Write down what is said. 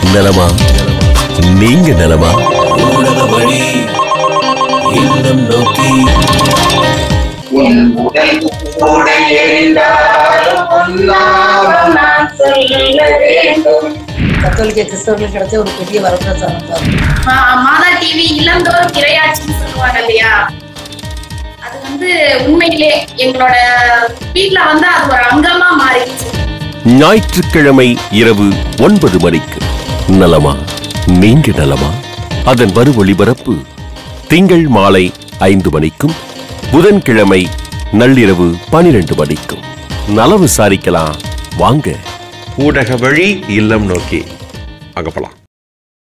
நலமா நீங்க நலமா ஊடக வழி இல்லம் நோக்கி உன் உடல் கூட எரிந்தாலும் பொன்னாகும் நான் சொல்ல வேண்டும் கத்தோலிக்க கிறிஸ்தவர்களுக்கு கிடைச்ச ஒரு பெரிய வரப்பிரசாதம் பாருங்க மா- மாதா டிவி இல்லந்தோறும் இரையாட்சின்னு சொல்லுவாங்க இல்லையா அது வந்து உண்மையிலே எங்களோட வீட்ல வந்து அது ஒரு அங்கமா மாறிடுச்சு ஞாயிற்றுக்கிழமை இரவு ஒன்பது மணிக்கு நலமா நீங்க நலமா அதன் மறு ஒளிபரப்பு திங்கள் மாலை ஐந்து மணிக்கும் புதன்கிழமை நள்ளிரவு பனிரெண்டு மணிக்கும் நலம் விசாரிக்கலாம் வாங்க ஊடக வழி இல்லம் நோக்கி அங்க போலாம்